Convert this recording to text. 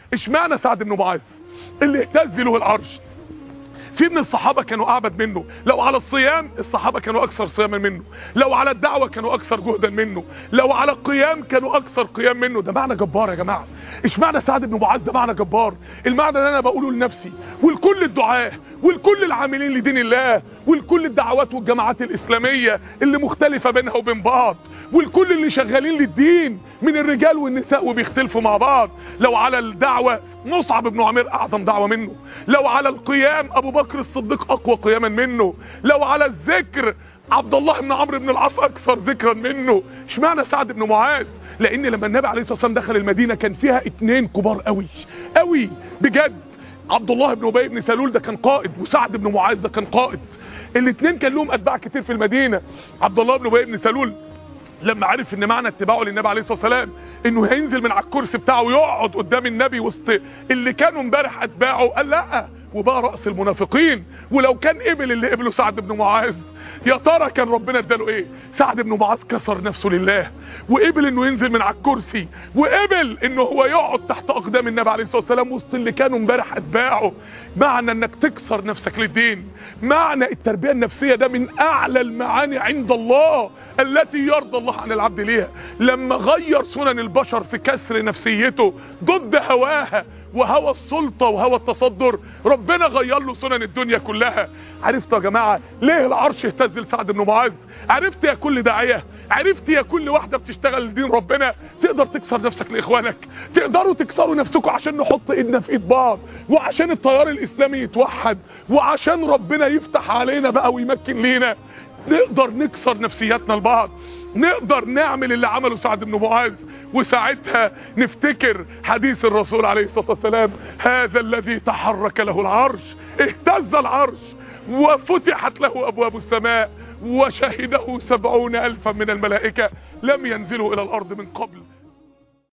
اشمعنى سعد بن معاذ اللي اهتز له العرش في من الصحابة كانوا أعبد منه لو على الصيام الصحابة كانوا أكثر صياما منه لو على الدعوة كانوا أكثر جهدا منه لو على القيام كانوا أكثر قيام منه ده معنى جبار يا جماعة إيش معنى سعد بن معاذ ده معنى جبار المعنى اللي أنا بقوله لنفسي ولكل الدعاة ولكل العاملين لدين الله ولكل الدعوات والجماعات الإسلامية اللي مختلفة بينها وبين بعض والكل اللي شغالين للدين من الرجال والنساء وبيختلفوا مع بعض لو على الدعوة مصعب بن عمير أعظم دعوة منه لو على القيام أبو بكر الصديق أقوى قياما منه لو على الذكر عبد الله بن عمرو بن العاص أكثر ذكرا منه اشمعنى سعد بن معاذ لأن لما النبي عليه الصلاة والسلام دخل المدينة كان فيها اتنين كبار قوي قوي بجد عبد الله بن ابي بن سلول ده كان قائد وسعد بن معاذ ده كان قائد الاثنين كان لهم اتباع كتير في المدينه عبد الله بن ابي بن سلول لما عرف ان معنى اتباعه للنبي عليه الصلاه والسلام انه هينزل من على الكرسي بتاعه ويقعد قدام النبي وسط اللي كانوا امبارح اتباعه قال لا وبقى راس المنافقين ولو كان قبل اللي قبله سعد بن معاذ يا ترى كان ربنا اداله ايه سعد بن معاذ كسر نفسه لله وقبل انه ينزل من على الكرسي وقبل انه هو يقعد تحت اقدام النبي عليه الصلاه والسلام وسط اللي كانوا امبارح اتباعه معنى انك تكسر نفسك للدين معنى التربيه النفسيه ده من اعلى المعاني عند الله التي يرضى الله عن العبد ليها لما غير سنن البشر في كسر نفسيته ضد هواها وهوى السلطة وهوى التصدر ربنا غير له سنن الدنيا كلها عرفتوا يا جماعة ليه العرش اهتز لسعد بن معاذ عرفت يا كل داعية عرفت يا كل واحدة بتشتغل لدين ربنا تقدر تكسر نفسك لاخوانك تقدروا تكسروا نفسكم عشان نحط ايدنا في ايد بعض وعشان التيار الاسلامي يتوحد وعشان ربنا يفتح علينا بقى ويمكن لينا نقدر نكسر نفسياتنا لبعض نقدر نعمل اللي عمله سعد بن معاذ وساعتها نفتكر حديث الرسول عليه الصلاة والسلام هذا الذي تحرك له العرش اهتز العرش وفتحت له أبواب السماء وشهده سبعون ألفا من الملائكة لم ينزلوا إلى الأرض من قبل